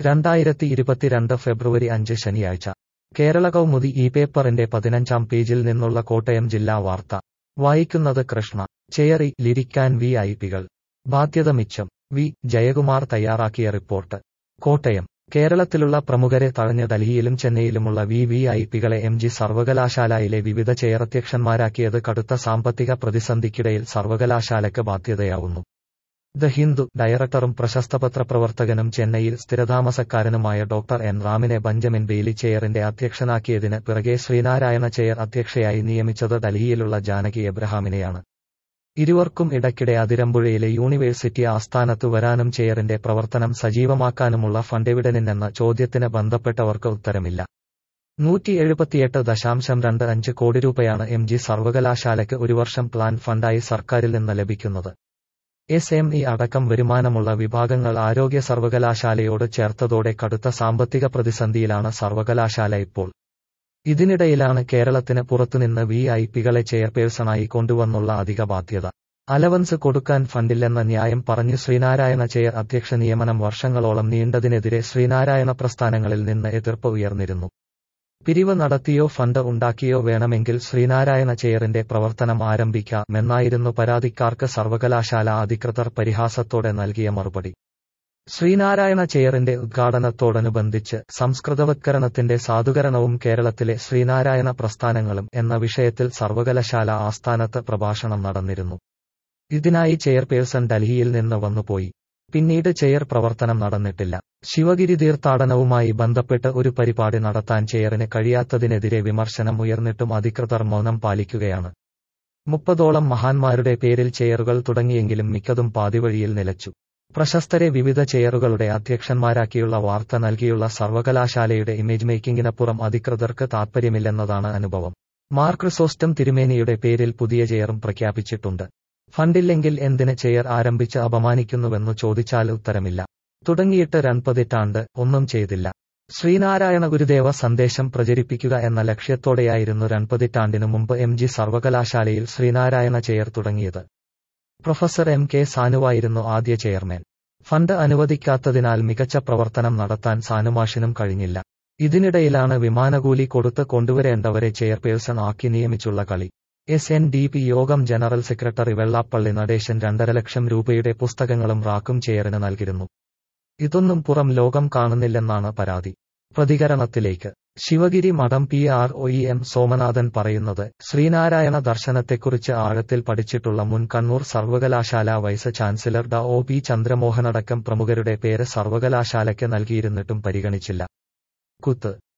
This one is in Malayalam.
രണ്ടായിരത്തി ഇരുപത്തിരണ്ട് ഫെബ്രുവരി അഞ്ച് ശനിയാഴ്ച കേരള കൗമുദി ഈ പേപ്പറിന്റെ പതിനഞ്ചാം പേജിൽ നിന്നുള്ള കോട്ടയം ജില്ലാ വാർത്ത വായിക്കുന്നത് കൃഷ്ണ ചെയറി ലിരിക്കാൻ വി ഐ പികൾ ബാധ്യത മിച്ചം വി ജയകുമാർ തയ്യാറാക്കിയ റിപ്പോർട്ട് കോട്ടയം കേരളത്തിലുള്ള പ്രമുഖരെ തഴഞ്ഞ് ഡൽഹിയിലും ചെന്നൈയിലുമുള്ള വി വി ഐ പികളെ എം ജി സർവകലാശാലയിലെ വിവിധ ചെയറധ്യക്ഷന്മാരാക്കിയത് കടുത്ത സാമ്പത്തിക പ്രതിസന്ധിക്കിടയിൽ സർവകലാശാലയ്ക്ക് ബാധ്യതയാവുന്നു ദ ഹിന്ദു ഡയറക്ടറും പ്രശസ്ത പത്രപ്രവർത്തകനും ചെന്നൈയിൽ സ്ഥിരതാമസക്കാരനുമായ ഡോക്ടർ എൻ റാമിനെ ബഞ്ചമിൻ ബെയിലി ചെയറിന്റെ അധ്യക്ഷനാക്കിയതിന് പിറകെ ശ്രീനാരായണ ചെയർ അധ്യക്ഷയായി നിയമിച്ചത് ഡൽഹിയിലുള്ള ജാനകി എബ്രഹാമിനെയാണ് ഇരുവർക്കും ഇടയ്ക്കിടെ അതിരമ്പുഴയിലെ യൂണിവേഴ്സിറ്റി ആസ്ഥാനത്തു വരാനും ചെയറിന്റെ പ്രവർത്തനം സജീവമാക്കാനുമുള്ള ഫണ്ടെവിടനിന്നെന്ന ചോദ്യത്തിന് ബന്ധപ്പെട്ടവർക്ക് ഉത്തരമില്ല നൂറ്റി എഴുപത്തിയെട്ട് ദശാംശം രണ്ട് അഞ്ച് കോടി രൂപയാണ് എം ജി സർവകലാശാലയ്ക്ക് ഒരു വർഷം പ്ലാൻ ഫണ്ടായി സർക്കാരിൽ നിന്ന് ലഭിക്കുന്നത് എസ് എം ഇ അടക്കം വരുമാനമുള്ള വിഭാഗങ്ങൾ ആരോഗ്യ സർവകലാശാലയോട് ചേർത്തതോടെ കടുത്ത സാമ്പത്തിക പ്രതിസന്ധിയിലാണ് സർവകലാശാല ഇപ്പോൾ ഇതിനിടയിലാണ് കേരളത്തിന് പുറത്തുനിന്ന് വി ഐ പികളെ ചെയർപേഴ്സണായി കൊണ്ടുവന്നുള്ള അധിക ബാധ്യത അലവൻസ് കൊടുക്കാൻ ഫണ്ടില്ലെന്ന ന്യായം പറഞ്ഞു ശ്രീനാരായണ ചെയർ അധ്യക്ഷ നിയമനം വർഷങ്ങളോളം നീണ്ടതിനെതിരെ ശ്രീനാരായണ പ്രസ്ഥാനങ്ങളിൽ നിന്ന് എതിർപ്പ് ഉയർന്നിരുന്നു പിരിവ് നടത്തിയോ ഫണ്ട് ഉണ്ടാക്കിയോ വേണമെങ്കിൽ ശ്രീനാരായണ ചെയറിന്റെ പ്രവർത്തനം ആരംഭിക്കാമെന്നായിരുന്നു പരാതിക്കാർക്ക് സർവകലാശാല അധികൃതർ പരിഹാസത്തോടെ നൽകിയ മറുപടി ശ്രീനാരായണ ചെയറിന്റെ ഉദ്ഘാടനത്തോടനുബന്ധിച്ച് സംസ്കൃതവത്കരണത്തിന്റെ സാധുകരണവും കേരളത്തിലെ ശ്രീനാരായണ പ്രസ്ഥാനങ്ങളും എന്ന വിഷയത്തിൽ സർവകലാശാല ആസ്ഥാനത്ത് പ്രഭാഷണം നടന്നിരുന്നു ഇതിനായി ചെയർപേഴ്സൺ ഡൽഹിയിൽ നിന്ന് വന്നുപോയി പിന്നീട് ചെയർ പ്രവർത്തനം നടന്നിട്ടില്ല ശിവഗിരി തീർത്ഥാടനവുമായി ബന്ധപ്പെട്ട് ഒരു പരിപാടി നടത്താൻ ചെയറിന് കഴിയാത്തതിനെതിരെ വിമർശനം ഉയർന്നിട്ടും അധികൃതർ മൗനം പാലിക്കുകയാണ് മുപ്പതോളം മഹാന്മാരുടെ പേരിൽ ചെയറുകൾ തുടങ്ങിയെങ്കിലും മിക്കതും പാതിവഴിയിൽ നിലച്ചു പ്രശസ്തരെ വിവിധ ചെയറുകളുടെ അധ്യക്ഷന്മാരാക്കിയുള്ള വാർത്ത നൽകിയുള്ള സർവകലാശാലയുടെ ഇമേജ് മേക്കിംഗിനപ്പുറം അധികൃതർക്ക് താൽപ്പര്യമില്ലെന്നതാണ് അനുഭവം മാർക്രിസോസ്റ്റം തിരുമേനിയുടെ പേരിൽ പുതിയ ചെയറും പ്രഖ്യാപിച്ചിട്ടുണ്ട് ഫണ്ടില്ലെങ്കിൽ എന്തിന് ചെയർ ആരംഭിച്ച് അപമാനിക്കുന്നുവെന്നു ചോദിച്ചാൽ ഉത്തരമില്ല തുടങ്ങിയിട്ട് രൺപതിറ്റാണ്ട് ഒന്നും ചെയ്തില്ല ശ്രീനാരായണ ഗുരുദേവ സന്ദേശം പ്രചരിപ്പിക്കുക എന്ന ലക്ഷ്യത്തോടെയായിരുന്നു രൺപതിറ്റാണ്ടിനു മുമ്പ് എം ജി സർവകലാശാലയിൽ ശ്രീനാരായണ ചെയർ തുടങ്ങിയത് പ്രൊഫസർ എം കെ സാനുവായിരുന്നു ആദ്യ ചെയർമാൻ ഫണ്ട് അനുവദിക്കാത്തതിനാൽ മികച്ച പ്രവർത്തനം നടത്താൻ സാനുമാഷിനും കഴിഞ്ഞില്ല ഇതിനിടയിലാണ് വിമാനകൂലി കൊടുത്ത് കൊണ്ടുവരേണ്ടവരെ ചെയർപേഴ്സൺ ആക്കി നിയമിച്ചുള്ള കളി എസ് എൻ ഡി പി യോഗം ജനറൽ സെക്രട്ടറി വെള്ളാപ്പള്ളി നടേശൻ രണ്ടര ലക്ഷം രൂപയുടെ പുസ്തകങ്ങളും റാക്കും ചെയറിന് നൽകിയിരുന്നു ഇതൊന്നും പുറം ലോകം കാണുന്നില്ലെന്നാണ് പരാതി പ്രതികരണത്തിലേക്ക് ശിവഗിരി മഠം P R O E M Somanathan പറയുന്നത് ശ്രീനാരായണ ദർശനത്തെക്കുറിച്ച് ആഴത്തിൽ പഠിച്ചിട്ടുള്ള മുൻ കണ്ണൂർ സർവകലാശാല വൈസ് ചാൻസലർ ഡ ഒ പി ചന്ദ്രമോഹനടക്കം പ്രമുഖരുടെ പേര് സർവകലാശാലയ്ക്ക് നൽകിയിരുന്നിട്ടും പരിഗണിച്ചില്ല കുത്ത്